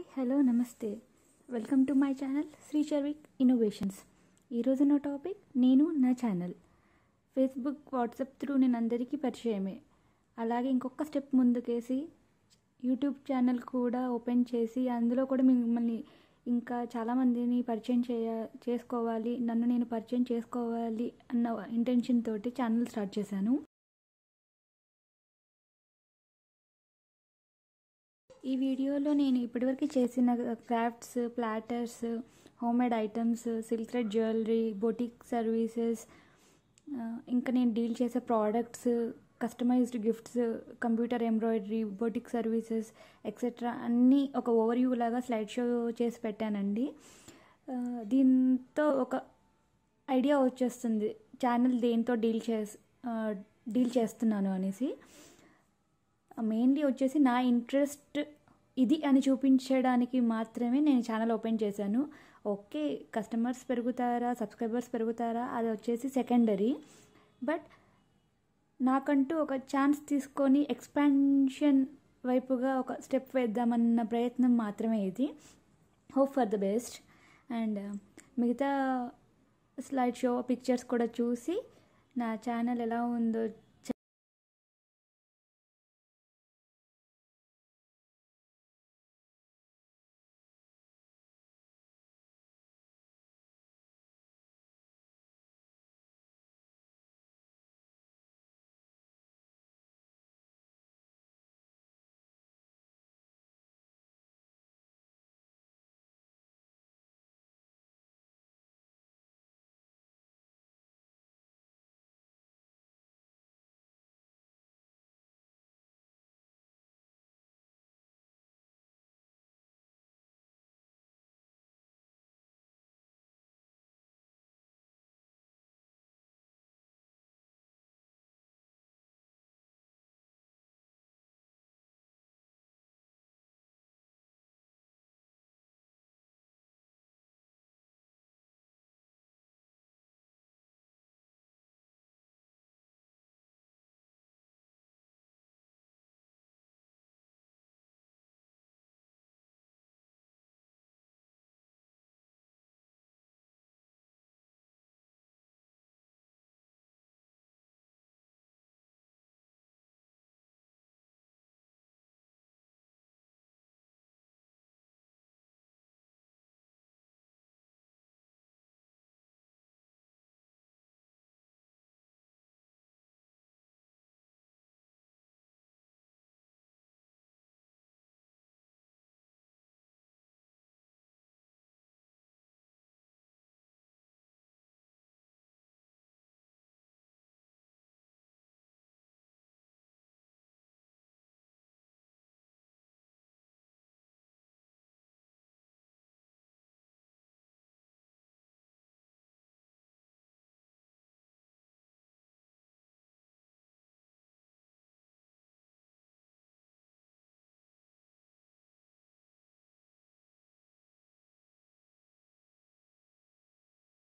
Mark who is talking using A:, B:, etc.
A: hello నమస్తే welcome to my channel Shri Charvik innovations ఈరోజు నా టాపిక్ నేను నా ఛానల్ ఫేస్బుక్ వాట్సాప్ త్రూ నేను అందరికీ పరిచయమే అలాగే ఇంకొక స్టెప్ ముందుకేసి యూట్యూబ్ ఛానల్ కూడా ఓపెన్ చేసి అందులో కూడా మిమ్మల్ని ఇంకా చాలామందిని పరిచయం చేయ చేసుకోవాలి నన్ను నేను పరిచయం చేసుకోవాలి అన్న ఇంటెన్షన్ తోటి ఛానల్ స్టార్ట్ చేశాను ఈ వీడియోలో నేను ఇప్పటివరకు చేసిన crafts platters home made items silk thread jewellery boutique services ఇంకా నేను డీల్ చేసే products customised gifts computer embroidery boutique services etcetera అన్నీ ఒక ఓవర్వ్యూ లాగా స్లైడ్ షో చేసి పెట్టానండి దీంతో ఒక ఐడియా వచ్చేస్తుంది ఛానల్ దేంతో డీల్ చేస్ డీల్ చేస్తున్నాను అనేసి మెయిన్లీ వచ్చేసి నా ఇంట్రెస్ట్ ఇది అని చూపించడానికి మాత్రమే నేను ఛానల్ ఓపెన్ చేశాను ఓకే కస్టమర్స్ పెరుగుతారా సబ్స్క్రైబర్స్ పెరుగుతారా అది వచ్చేసి సెకండరీ బట్ నాకంటూ ఒక ఛాన్స్ తీసుకొని ఎక్స్పాన్షన్ వైపుగా ఒక స్టెప్ వేద్దామన్న ప్రయత్నం మాత్రమే ఇది hope for the best and మిగతా స్లైడ్ షో పిక్చర్స్ కూడా చూసి నా ఛానల్ ఎలా ఉందో